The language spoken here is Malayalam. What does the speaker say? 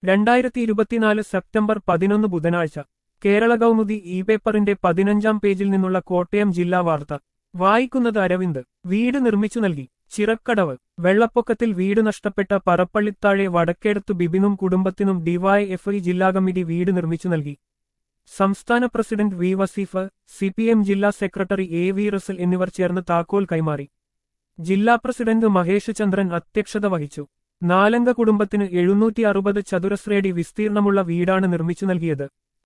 രണ്ടായിരത്തി ഇരുപത്തിനാല് സെപ്റ്റംബർ പതിനൊന്ന് ബുധനാഴ്ച കേരള കൗമുദി ഇ പേപ്പറിന്റെ പതിനഞ്ചാം പേജിൽ നിന്നുള്ള കോട്ടയം ജില്ലാ വാർത്ത വായിക്കുന്നത് അരവിന്ദ് വീട് നിർമ്മിച്ചു നൽകി ചിറക്കടവ് വെള്ളപ്പൊക്കത്തിൽ വീട് നഷ്ടപ്പെട്ട പറപ്പള്ളിത്താഴെ വടക്കേടത്തു ബിബിനും കുടുംബത്തിനും ഡിവൈഎഫ്ഐ ജില്ലാ കമ്മിറ്റി വീട് നിർമ്മിച്ചു നൽകി സംസ്ഥാന president V Vaseef C P M ജില്ലാ സെക്രട്ടറി എ വി റസൽ എന്നിവർ ചേർന്ന് താക്കോൽ കൈമാറി ജില്ലാ പ്രസിഡന്റ് മഹേഷ് ചന്ദ്രൻ അധ്യക്ഷത വഹിച്ചു നാലംഗ കുടുംബത്തിന് എഴുന്നൂറ്റി അറുപത് ചതുരശ്രയടി വിസ്തീർണമുള്ള വീടാണ് നിർമ്മിച്ചു നൽകിയത്